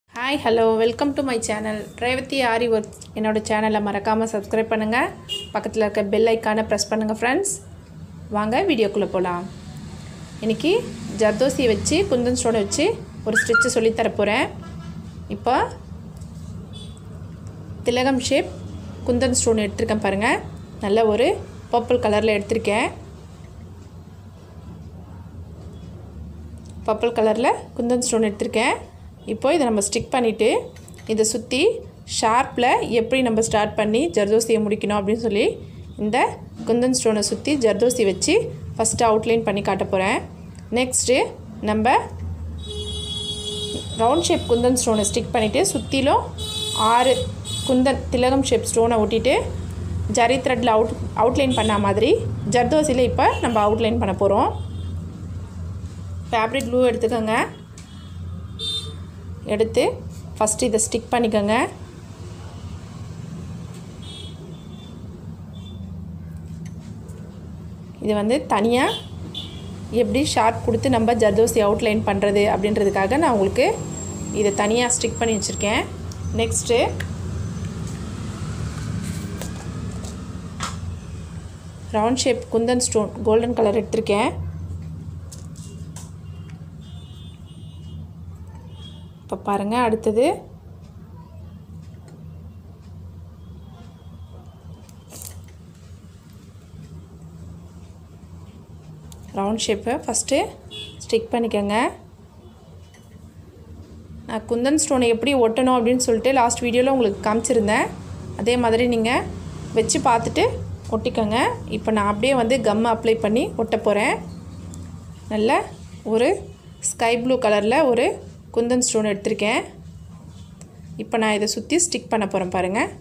hi hello welcome to my channel Revathi aari work என்னோடய சேனலை மறக்காமல் சப்ஸ்கிரைப் பண்ணுங்கள் பக்கத்தில் இருக்க பெல் ஐக்கானை ப்ரெஸ் பண்ணுங்கள் ஃப்ரெண்ட்ஸ் வாங்க வீடியோக்குள்ளே போகலாம் இன்றைக்கி ஜர்தோசியை வச்சு குந்தன் ஸ்டோனை வச்சு ஒரு ஸ்டிச்சு சொல்லித்தர போகிறேன் இப்போ திலகம் ஷேப் குந்தன் ஸ்டோன் எடுத்திருக்கேன் பாருங்கள் நல்ல ஒரு பர்பிள் கலரில் எடுத்திருக்கேன் பர்பிள் கலரில் குந்தன் ஸ்டோன் எடுத்திருக்கேன் இப்போ இதை நம்ம ஸ்டிக் பண்ணிவிட்டு இதை சுற்றி ஷார்ப்பில் எப்படி நம்ம ஸ்டார்ட் பண்ணி ஜர்தோசியை முடிக்கணும் அப்படின்னு சொல்லி இந்த குந்தன் ஸ்டோனை சுற்றி ஜர்தோசி வச்சு ஃபஸ்ட்டு அவுட்லைன் பண்ணி காட்ட போகிறேன் நெக்ஸ்ட்டு நம்ம ரவுண்ட் ஷேப் குந்தன் ஸ்டோனை ஸ்டிக் பண்ணிவிட்டு சுற்றிலும் ஆறு குந்தன் திலகம் ஷேப் ஸ்டோனை ஒட்டிட்டு ஜரி த்ரெட்டில் அவுட் அவுட்லைன் பண்ண மாதிரி ஜர்தோசியில் இப்போ நம்ம அவுட்லைன் பண்ண போகிறோம் ஃபேப்ரிக் க்ளூ எடுத்துக்கோங்க எடுத்து ஃபஸ்ட்டு இதை ஸ்டிக் பண்ணிக்கோங்க இது வந்து தனியாக எப்படி ஷார்ப் கொடுத்து நம்ம ஜர்தோசி அவுட்லைன் பண்ணுறது அப்படின்றதுக்காக நான் உங்களுக்கு இதை தனியாக ஸ்டிக் பண்ணி வச்சுருக்கேன் next round shape kundan stone golden colour எடுத்திருக்கேன் இப்போ பாருங்கள் அடுத்தது ரவுண்ட் ஷேப்பை ஃபஸ்ட்டு ஸ்டிக் பண்ணிக்கோங்க நான் குந்தன் ஸ்டோனை எப்படி ஒட்டணும் அப்படின்னு சொல்லிட்டு லாஸ்ட் வீடியோவில் உங்களுக்கு காமிச்சிருந்தேன் அதே மாதிரி நீங்கள் வச்சு பார்த்துட்டு ஒட்டிக்கோங்க இப்போ நான் அப்படியே வந்து கம் அப்ளை பண்ணி ஒட்ட போகிறேன் நல்ல ஒரு ஸ்கை ப்ளூ கலரில் ஒரு குந்தன் ஸ்டோன் எடுத்திருக்கேன் இப்போ நான் இதை சுற்றி ஸ்டிக் பண்ண போகிறேன் பாருங்கள்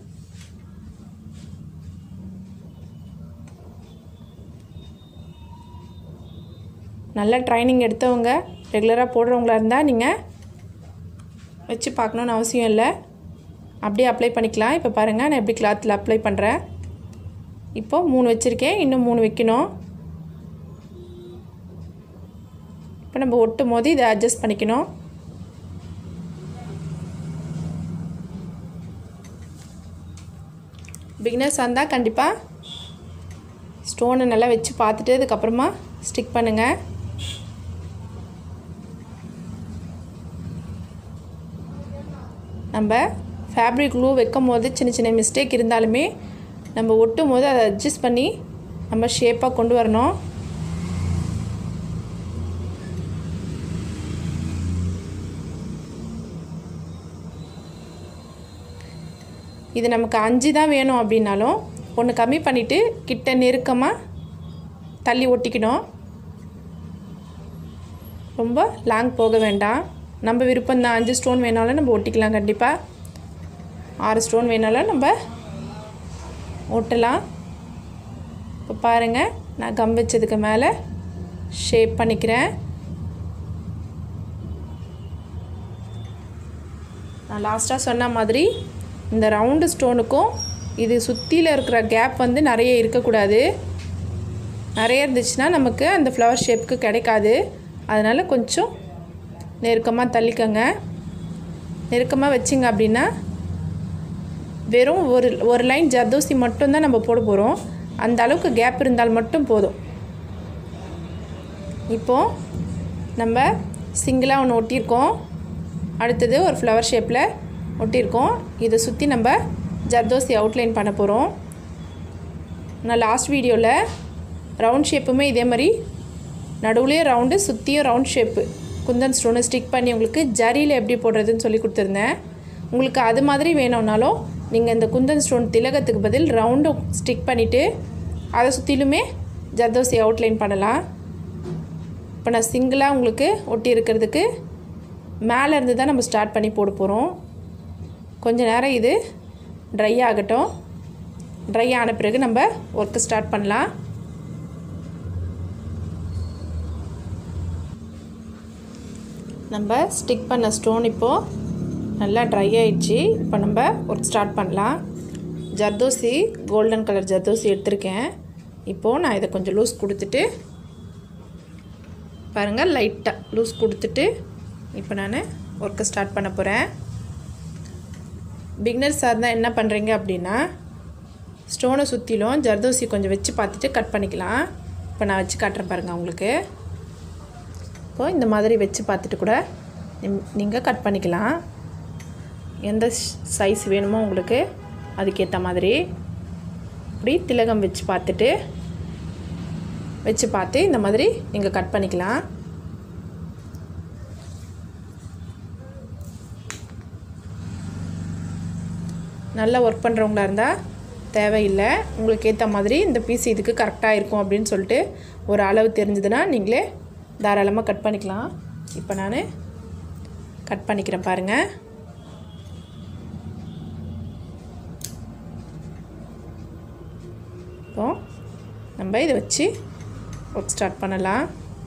நல்ல ட்ரைனிங் எடுத்தவங்க ரெகுலராக போடுறவங்களா இருந்தால் நீங்கள் வச்சு பார்க்கணுன்னு அவசியம் இல்லை அப்படியே அப்ளை பண்ணிக்கலாம் இப்போ பாருங்கள் நான் எப்படி கிளாத்தில் அப்ளை பண்ணுறேன் இப்போது மூணு வச்சுருக்கேன் இன்னும் மூணு வைக்கணும் இப்போ நம்ம ஒட்டும் போது இதை அட்ஜஸ்ட் பண்ணிக்கணும் பிகினர்ஸ் வந்தால் கண்டிப்பாக ஸ்டோனை நல்லா வச்சு பார்த்துட்டு அதுக்கப்புறமா ஸ்டிக் பண்ணுங்கள் நம்ம ஃபேப்ரிக் க்ளூ வைக்கும் போது சின்ன சின்ன மிஸ்டேக் இருந்தாலுமே நம்ம ஒட்டும் போது அதை அட்ஜஸ்ட் பண்ணி நம்ம ஷேப்பாக கொண்டு வரணும் இது நமக்கு அஞ்சு தான் வேணும் அப்படின்னாலும் ஒன்று கம்மி பண்ணிவிட்டு கிட்ட நெருக்கமாக தள்ளி ஒட்டிக்கணும் ரொம்ப லாங் போக வேண்டாம் நம்ம விருப்பம் தான் அஞ்சு ஸ்டோன் வேணாலும் நம்ம ஒட்டிக்கலாம் கண்டிப்பாக ஆறு ஸ்டோன் வேணாலும் நம்ம ஒட்டலாம் இப்போ பாருங்கள் நான் கம் வச்சதுக்கு மேலே ஷேப் பண்ணிக்கிறேன் நான் லாஸ்ட்டாக சொன்ன மாதிரி இந்த ரவுண்டு ஸ்டோனுக்கும் இது சுற்றியில் இருக்கிற கேப் வந்து நிறைய இருக்கக்கூடாது நிறைய இருந்துச்சுன்னா நமக்கு அந்த ஃப்ளவர் ஷேப்புக்கு கிடைக்காது அதனால் கொஞ்சம் நெருக்கமாக தள்ளிக்கங்க நெருக்கமாக வச்சிங்க அப்படின்னா வெறும் ஒரு ஒரு லைன் ஜர்தோசி மட்டும்தான் நம்ம போட போகிறோம் அந்த அளவுக்கு கேப் இருந்தால் மட்டும் போதும் இப்போது நம்ம சிங்கிளாக ஒன்று ஒட்டியிருக்கோம் அடுத்தது ஒரு ஃப்ளவர் ஷேப்பில் ஒட்டியிருக்கோம் இதை சுற்றி நம்ம ஜர்தோசி அவுட்லைன் பண்ண போகிறோம் நான் லாஸ்ட் வீடியோவில் ரவுண்ட் ஷேப்புமே இதே மாதிரி நடுவுலேயே ரவுண்டு சுற்றியும் ரவுண்ட் ஷேப்பு குந்தன் ஸ்டோனை ஸ்டிக் பண்ணி உங்களுக்கு ஜரியில் எப்படி போடுறதுன்னு சொல்லி கொடுத்துருந்தேன் உங்களுக்கு அது மாதிரி வேணும்னாலும் நீங்கள் இந்த குந்தன் ஸ்டோன் திலகத்துக்கு பதில் ரவுண்டு ஸ்டிக் பண்ணிவிட்டு அதை சுற்றிலுமே ஜர்தோசி அவுட்லைன் பண்ணலாம் இப்போ நான் சிங்கிளாக உங்களுக்கு ஒட்டி இருக்கிறதுக்கு மேலே இருந்து தான் நம்ம ஸ்டார்ட் பண்ணி போட போகிறோம் கொஞ்ச நேரம் இது ட்ரை ஆகட்டும் ட்ரை ஆன பிறகு நம்ம ஒர்க்கு ஸ்டார்ட் பண்ணலாம் நம்ம ஸ்டிக் பண்ண ஸ்டோன் இப்போது நல்லா ட்ரை ஆயிடுச்சு இப்போ நம்ம ஒர்க் ஸ்டார்ட் பண்ணலாம் ஜர்தோசி கோல்டன் கலர் ஜர்தோசி எடுத்திருக்கேன் இப்போது நான் இதை கொஞ்சம் லூஸ் கொடுத்துட்டு பாருங்கள் லைட்டாக லூஸ் கொடுத்துட்டு இப்போ நான் ஒர்க்கை ஸ்டார்ட் பண்ண போகிறேன் பிகினர்ஸாக இருந்தால் என்ன பண்ணுறீங்க அப்படின்னா ஸ்டோனை சுற்றிலும் ஜர்தோசி கொஞ்சம் வச்சு பார்த்துட்டு கட் பண்ணிக்கலாம் இப்போ நான் வச்சு காட்டுறேன் பாருங்கள் உங்களுக்கு இப்போது இந்த மாதிரி வச்சு பார்த்துட்டு கூட நீங்கள் கட் பண்ணிக்கலாம் எந்த சைஸ் வேணுமோ உங்களுக்கு அதுக்கேற்ற மாதிரி இப்படி திலகம் வச்சு பார்த்துட்டு வச்சு பார்த்து இந்த மாதிரி நீங்கள் கட் பண்ணிக்கலாம் நல்லா ஒர்க் பண்ணுறவங்களா இருந்தால் தேவையில்லை உங்களுக்கு ஏற்ற மாதிரி இந்த பீஸ் இதுக்கு கரெக்டாக இருக்கும் அப்படின்னு சொல்லிட்டு ஒரு அளவு தெரிஞ்சதுன்னா நீங்களே தாராளமாக கட் பண்ணிக்கலாம் இப்போ நான் கட் பண்ணிக்கிறேன் பாருங்கள் இப்போ நம்ம இதை வச்சு ஒர்க் ஸ்டார்ட் பண்ணலாம்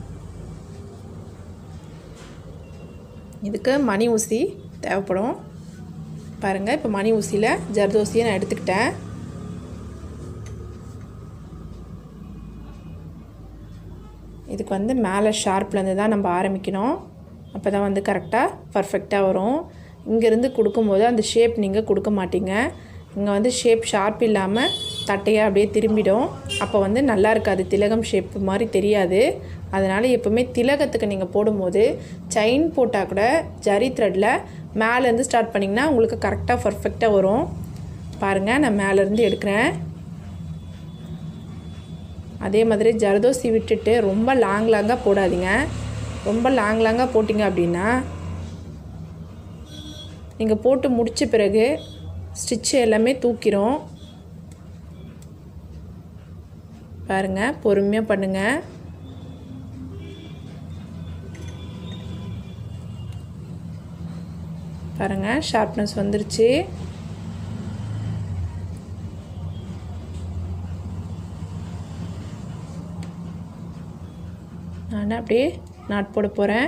இதுக்கு மணி ஊசி தேவைப்படும் பாருங்கள் இப்போ மணி ஊசியில் ஜர்தோசியை நான் எடுத்துக்கிட்டேன் இதுக்கு வந்து மேலே ஷார்ப்லேருந்து தான் நம்ம ஆரம்பிக்கணும் அப்போ தான் வந்து கரெக்டாக பர்ஃபெக்டாக வரும் இங்கேருந்து கொடுக்கும்போது அந்த ஷேப் நீங்கள் கொடுக்க மாட்டீங்க இங்கே வந்து ஷேப் ஷார்ப் இல்லாமல் தட்டையாக அப்படியே திரும்பிடும் அப்போ வந்து நல்லா இருக்காது திலகம் ஷேப் மாதிரி தெரியாது அதனால் எப்போவுமே திலகத்துக்கு நீங்கள் போடும்போது செயின் போட்டால் கூட ஜரி த்ரெட்டில் மேலேருந்து ஸ்டார்ட் பண்ணிங்கன்னா உங்களுக்கு கரெக்டாக பர்ஃபெக்டாக வரும் பாருங்கள் நான் மேலேருந்து எடுக்கிறேன் அதே மாதிரி ஜர்தோசி விட்டுட்டு ரொம்ப லாங் லாங்காக போடாதீங்க ரொம்ப லாங் லாங்காக போட்டிங்க அப்படின்னா நீங்கள் போட்டு முடித்த பிறகு ஸ்டிச்சு எல்லாமே தூக்கிரும் பாருங்கள் பொறுமையாக பண்ணுங்கள் பாருங்கள் ஷார்ப்னஸ் வந்துருச்சு நான் அப்படியே நாட் போட போகிறேன்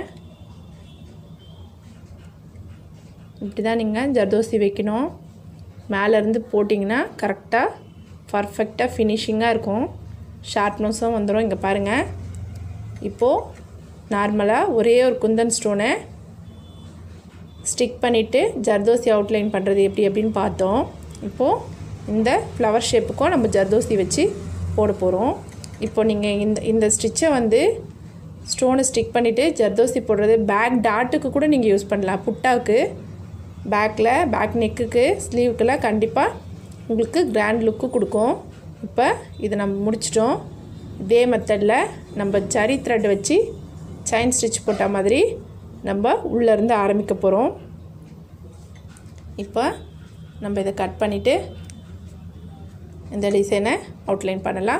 இப்படி தான் நீங்கள் ஜர்தோசி வைக்கணும் மேலேருந்து போட்டிங்கன்னா கரெக்டாக பர்ஃபெக்டாக ஃபினிஷிங்காக இருக்கும் ஷார்ப்னஸும் வந்துடும் இங்கே பாருங்கள் இப்போது நார்மலாக ஒரே ஒரு குந்தன் ஸ்டோனை ஸ்டிக் பண்ணிவிட்டு ஜர்தோசி அவுட்லைன் பண்ணுறது எப்படி அப்படின்னு பார்த்தோம் இப்போது இந்த ஃப்ளவர் ஷேப்புக்கும் நம்ம ஜர்தோசி வச்சு போட போகிறோம் இப்போ நீங்கள் இந்த இந்த ஸ்டிச்சை வந்து ஸ்டோனை ஸ்டிக் பண்ணிவிட்டு ஜர்தோசி போடுறது பேக் டாட்டுக்கு கூட நீங்கள் யூஸ் பண்ணலாம் புட்டாவுக்கு பேக்கில் பேக் நெக்குக்கு ஸ்லீவுக்கெல்லாம் கண்டிப்பாக உங்களுக்கு கிராண்ட் லுக்கு கொடுக்கும் இப்போ இதை நம்ம முடிச்சிட்டோம் இதே மெத்தடில் நம்ம ஜரி த்ரெட் வச்சு செயின் ஸ்டிச் போட்ட மாதிரி நம்ம உள்ளேருந்து ஆரம்பிக்க போகிறோம் இப்போ நம்ம இதை கட் பண்ணிவிட்டு இந்த டிசைனை அவுட்லைன் பண்ணலாம்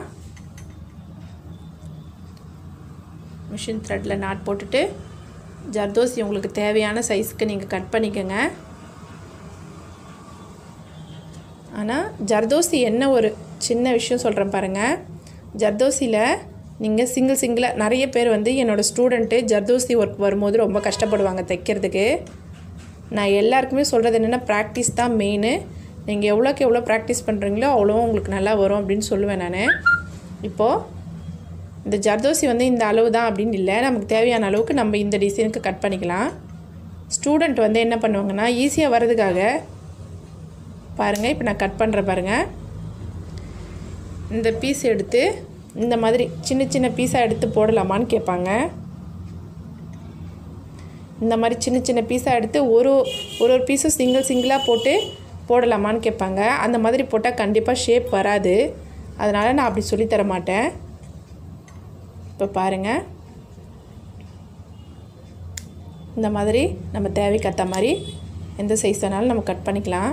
மிஷின் த்ரெட்டில் நாட் போட்டுட்டு ஜர்தோசி உங்களுக்கு தேவையான சைஸ்க்கு நீங்கள் கட் பண்ணிக்கோங்க ஆனால் ஜர்தோசி என்ன ஒரு சின்ன விஷயம் சொல்கிறேன் பாருங்கள் ஜர்தோசியில் நீங்கள் சிங்கிள் சிங்கிளாக நிறைய பேர் வந்து என்னோடய ஸ்டூடெண்ட்டு ஜர்தோசி ஒர்க் வரும்போது ரொம்ப கஷ்டப்படுவாங்க தைக்கிறதுக்கு நான் எல்லாருக்குமே சொல்கிறது என்னென்னா ப்ராக்டிஸ் தான் மெயின் நீங்கள் எவ்வளோக்கு எவ்வளோ ப்ராக்டிஸ் பண்ணுறீங்களோ அவ்வளோ உங்களுக்கு நல்லா வரும் அப்படின்னு சொல்லுவேன் நான் இப்போது இந்த ஜர்தோசி வந்து இந்த அளவு தான் அப்படின்னு இல்லை நமக்கு தேவையான அளவுக்கு நம்ம இந்த டிசைனுக்கு கட் பண்ணிக்கலாம் ஸ்டூடெண்ட் வந்து என்ன பண்ணுவாங்கன்னா ஈஸியாக வர்றதுக்காக பாருங்கள் இப்போ நான் கட் பண்ணுறேன் பாருங்கள் இந்த பீஸ் எடுத்து இந்த மாதிரி சின்ன சின்ன பீஸாக எடுத்து போடலாமான்னு கேட்பாங்க இந்த மாதிரி சின்ன சின்ன பீஸாக எடுத்து ஒரு ஒரு ஒரு பீஸும் சிங்கிள் சிங்கிளாக போட்டு போடலாமான்னு கேட்பாங்க அந்த மாதிரி போட்டால் கண்டிப்பாக ஷேப் வராது அதனால் நான் அப்படி சொல்லித்தர மாட்டேன் இப்போ பாருங்கள் இந்த மாதிரி நம்ம தேவைக்கேற்ற மாதிரி எந்த சைஸ் வேணாலும் நம்ம கட் பண்ணிக்கலாம்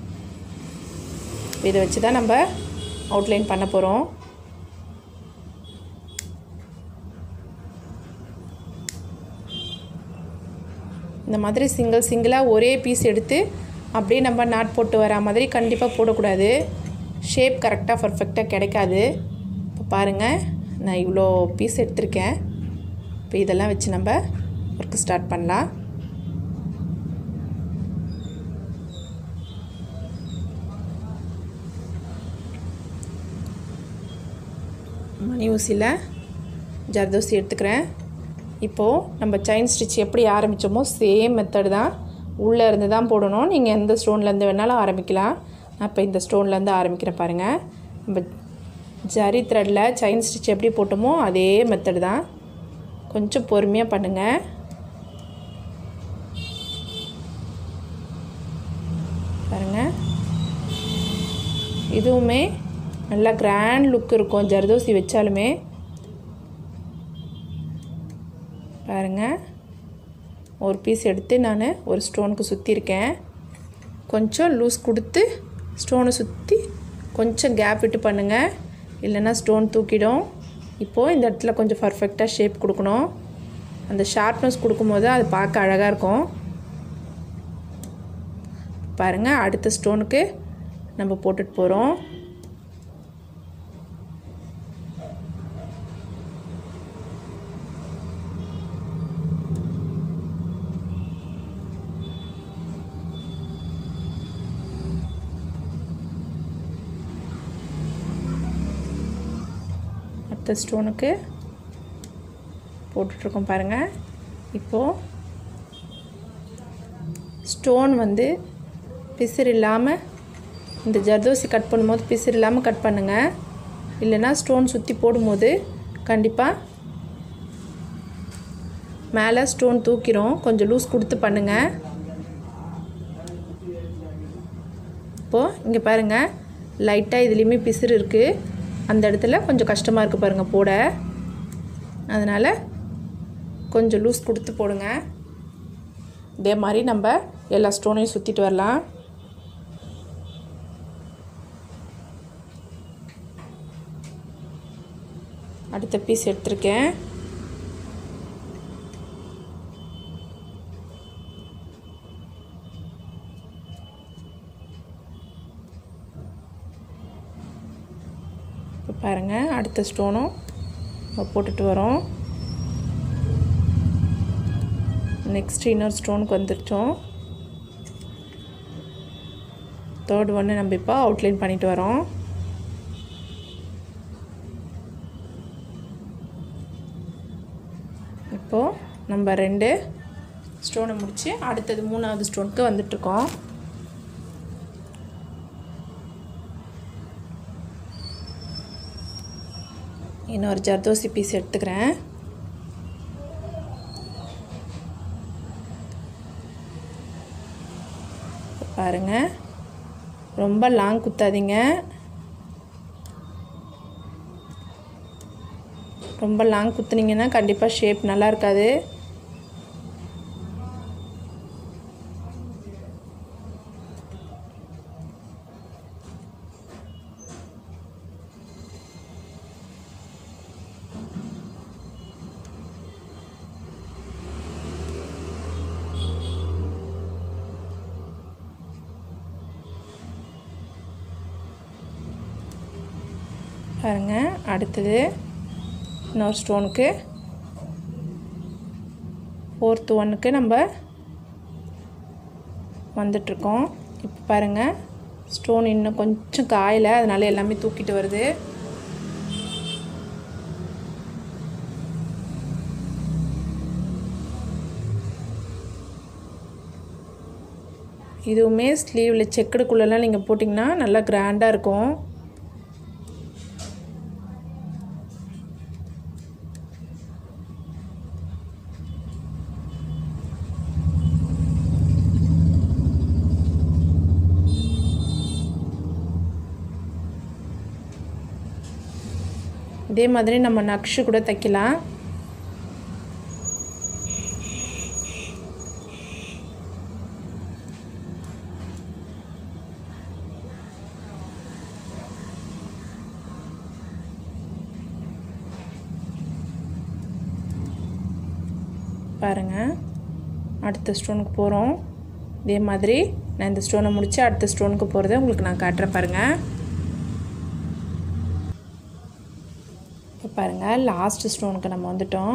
இதை வச்சு தான் நம்ம அவுட்லைன் பண்ண போகிறோம் இந்த மாதிரி சிங்கிள் சிங்கிளாக ஒரே பீஸ் எடுத்து அப்படியே நம்ம நாட் போட்டு வரா மாதிரி கண்டிப்பாக போடக்கூடாது ஷேப் கரெக்டாக பர்ஃபெக்டாக கிடைக்காது இப்போ பாருங்கள் நான் இவ்வளோ பீஸ் எடுத்திருக்கேன் இப்போ இதெல்லாம் வச்சு நம்ம ஒர்க்கு ஸ்டார்ட் பண்ணலாம் மணி ஊசியில் ஜர்தோசி எடுத்துக்கிறேன் இப்போது நம்ம செயின் ஸ்டிச் எப்படி ஆரம்பித்தோமோ சேம் மெத்தட் தான் உள்ளே இருந்து தான் போடணும் நீங்கள் எந்த ஸ்டோன்லேருந்து வேணாலும் ஆரம்பிக்கலாம் நான் இப்போ இந்த ஸ்டோன்லேருந்து ஆரம்பிக்கிறேன் பாருங்கள் நம்ம ஜரி த்ரெட்டில் செயின் ஸ்டிச் எப்படி போட்டோமோ அதே மெத்தட் தான் கொஞ்சம் பொறுமையாக பண்ணுங்கள் பாருங்கள் இதுவுமே நல்லா கிராண்ட் லுக் இருக்கும் ஜர்தோசி வச்சாலுமே பாருங்கள் ஒரு பீஸ் எடுத்து நான் ஒரு ஸ்டோனுக்கு சுற்றிருக்கேன் கொஞ்சம் லூஸ் கொடுத்து ஸ்டோனை சுற்றி கொஞ்சம் கேப் விட்டு பண்ணுங்கள் இல்லைன்னா ஸ்டோன் தூக்கிடும் இப்போது இந்த இடத்துல கொஞ்சம் பர்ஃபெக்டாக ஷேப் கொடுக்கணும் அந்த ஷார்ப்னஸ் கொடுக்கும்போது அது பார்க்க அழகாக இருக்கும் பாருங்கள் அடுத்த ஸ்டோனுக்கு நம்ம போட்டுட்டு போகிறோம் அடுத்த ஸ்டோனுக்கு போட்டுட்ருக்கோம் பாருங்கள் இப்போது ஸ்டோன் வந்து பிசிறு இல்லாமல் இந்த ஜர்தோசி கட் பண்ணும்போது பிசிறு இல்லாமல் கட் பண்ணுங்கள் இல்லைன்னா ஸ்டோன் சுற்றி போடும்போது கண்டிப்பாக மேலே ஸ்டோன் தூக்கிரும் கொஞ்சம் லூஸ் கொடுத்து பண்ணுங்கள் இப்போது இங்கே பாருங்கள் லைட்டாக இதுலேயுமே பிசிறு இருக்குது அந்த இடத்துல கொஞ்சம் கஷ்டமாக இருக்குது பாருங்கள் போட அதனால் கொஞ்சம் லூஸ் கொடுத்து போடுங்க இதே மாதிரி நம்ம எல்லா ஸ்டோனையும் சுற்றிட்டு வரலாம் அடுத்த பீஸ் எடுத்திருக்கேன் இப்போ பாருங்கள் அடுத்த ஸ்டோனும் நம்ம போட்டுட்டு வரோம் நெக்ஸ்ட் இன்னொரு ஸ்டோனுக்கு வந்துருச்சோம் தேர்ட் ஒன்று நம்ம இப்போ அவுட்லைன் பண்ணிட்டு வரோம் இப்போது நம்ம ரெண்டு ஸ்டோனை முடித்து அடுத்தது மூணாவது ஸ்டோனுக்கு வந்துட்ருக்கோம் இன்னொரு ஜர்தோசி பீஸ் எடுத்துக்கிறேன் பாருங்கள் ரொம்ப லாங் குத்தாதீங்க ரொம்ப லாங் குத்துனீங்கன்னா கண்டிப்பாக ஷேப் நல்லா இருக்காது பாருங்க அடுத்தது இன்னொரு ஸ்டோனுக்கு ஃபோர்த்து ஒன்றுக்கு நம்ம வந்துட்ருக்கோம் இப்போ பாருங்கள் ஸ்டோன் இன்னும் கொஞ்சம் காயலை அதனால எல்லாமே தூக்கிட்டு வருது இதுவுமே ஸ்லீவில் செக்குடுக்குள்ளெல்லாம் நீங்கள் போட்டிங்கன்னா நல்லா கிராண்டாக இருக்கும் இதே மாதிரி நம்ம நக்ஷு கூட தைக்கலாம் பாருங்கள் அடுத்த ஸ்டோனுக்கு போகிறோம் இதே மாதிரி நான் இந்த ஸ்டோனை முடித்து அடுத்த ஸ்டோனுக்கு போகிறத உங்களுக்கு நான் காட்டுறேன் பாருங்கள் இப்போ பாருங்கள் லாஸ்ட் ஸ்டோனுக்கு நம்ம வந்துட்டோம்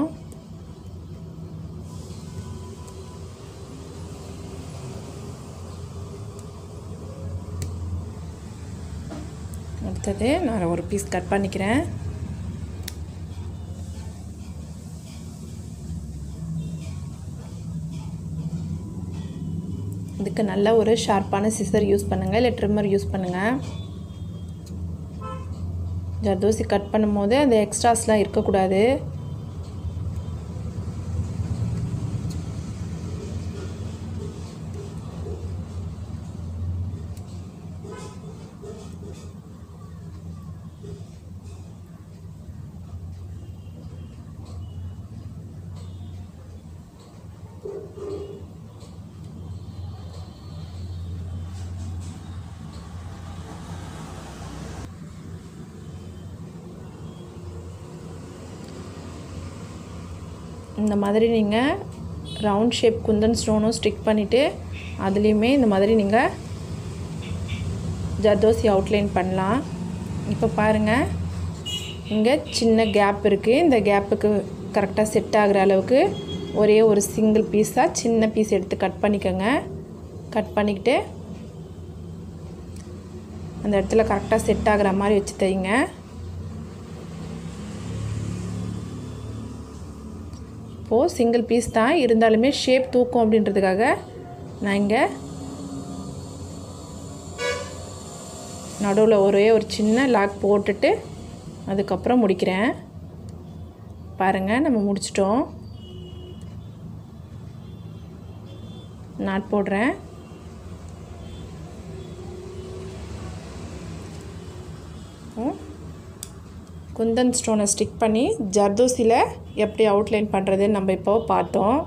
அடுத்தது நான் ஒரு பீஸ் கட் பண்ணிக்கிறேன் இதுக்கு நல்ல ஒரு ஷார்ப்பான சிசர் யூஸ் பண்ணுங்கள் இல்லை ட்ரிம்மர் யூஸ் பண்ணுங்கள் ஜர்தோசி கட் பண்ணும்போது அந்த எக்ஸ்ட்ராஸ்லாம் இருக்கக்கூடாது இந்த மாதிரி நீங்கள் ரவுண்ட் ஷேப் குந்தன் ஸ்டோனும் ஸ்டிக் பண்ணிவிட்டு அதுலேயுமே இந்த மாதிரி நீங்கள் ஜர்தோசி அவுட்லைன் பண்ணலாம் இப்போ பாருங்கள் இங்கே சின்ன கேப் இருக்குது இந்த கேப்புக்கு கரெக்டாக செட் ஆகிற அளவுக்கு ஒரே ஒரு சிங்கிள் பீஸாக சின்ன பீஸ் எடுத்து கட் பண்ணிக்கோங்க கட் பண்ணிக்கிட்டு அந்த இடத்துல கரெக்டாக செட் ஆகிற மாதிரி வச்சு தைங்க இப்போது சிங்கிள் பீஸ் தான் இருந்தாலுமே ஷேப் தூக்கும் அப்படின்றதுக்காக நான் இங்கே நடுவில் ஒரே ஒரு சின்ன லாக் போட்டுட்டு அதுக்கப்புறம் முடிக்கிறேன் பாருங்கள் நம்ம முடிச்சிட்டோம் நாட் போடுறேன் குந்தன் ஸ்டோனை ஸ்டிக் பண்ணி ஜர்தோசியில் எப்படி அவுட்லைன் பண்ணுறதுன்னு நம்ம இப்போ பார்த்தோம்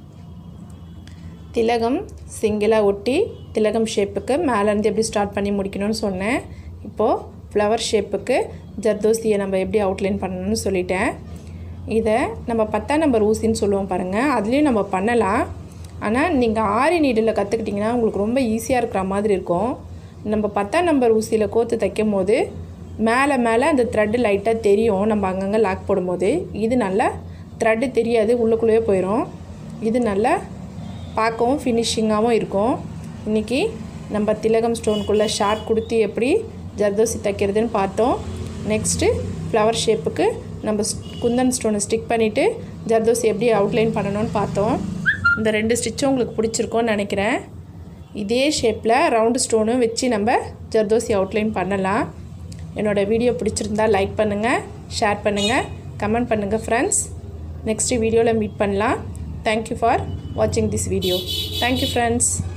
திலகம் சிங்கிளாக ஒட்டி திலகம் ஷேப்புக்கு மேலேருந்து எப்படி ஸ்டார்ட் பண்ணி முடிக்கணும்னு சொன்னேன் இப்போது ஃப்ளவர் ஷேப்புக்கு ஜர்தோசியை நம்ம எப்படி அவுட்லைன் பண்ணணும்னு சொல்லிட்டேன் இதை நம்ம பத்தாம் நம்பர் ஊசின்னு சொல்லுவோம் பாருங்கள் அதுலேயும் நம்ம பண்ணலாம் ஆனால் நீங்கள் ஆரி நீடில் கற்றுக்கிட்டிங்கன்னா உங்களுக்கு ரொம்ப ஈஸியாக இருக்கிற மாதிரி இருக்கும் நம்ம பத்தாம் நம்பர் ஊசியில் கோத்து தைக்கும் போது மேலே மேலே அந்த த்ரெட்டு லைட்டாக தெரியும் நம்ம அங்கங்கே லாக் போடும்போது இது நல்லா த்ரெட்டு தெரியாது உள்ளுக்குள்ளேயே போயிடும் இது நல்லா பார்க்கவும் ஃபினிஷிங்காகவும் இருக்கும் இன்றைக்கி நம்ம திலகம் ஸ்டோனுக்குள்ளே ஷார்ட் கொடுத்து எப்படி ஜர்தோசி தைக்கிறதுன்னு பார்த்தோம் நெக்ஸ்ட்டு ஃப்ளவர் ஷேப்புக்கு நம்ம குந்தன் ஸ்டோனை ஸ்டிக் பண்ணிவிட்டு ஜர்தோசி எப்படி அவுட்லைன் பண்ணணும்னு பார்த்தோம் இந்த ரெண்டு ஸ்டிச்சும் உங்களுக்கு பிடிச்சிருக்கோன்னு நினைக்கிறேன் இதே ஷேப்பில் ரவுண்டு ஸ்டோனும் வச்சு நம்ம ஜர்தோசி அவுட்லைன் பண்ணலாம் என்னோடய வீடியோ பிடிச்சிருந்தா லைக் பண்ணுங்கள் ஷேர் பண்ணுங்கள் கமெண்ட் பண்ணுங்கள் ஃப்ரெண்ட்ஸ் நெக்ஸ்ட்டு வீடியோவில் மீட் பண்ணலாம் தேங்க்யூ ஃபார் வாட்சிங் திஸ் வீடியோ தேங்க்யூ ஃப்ரெண்ட்ஸ்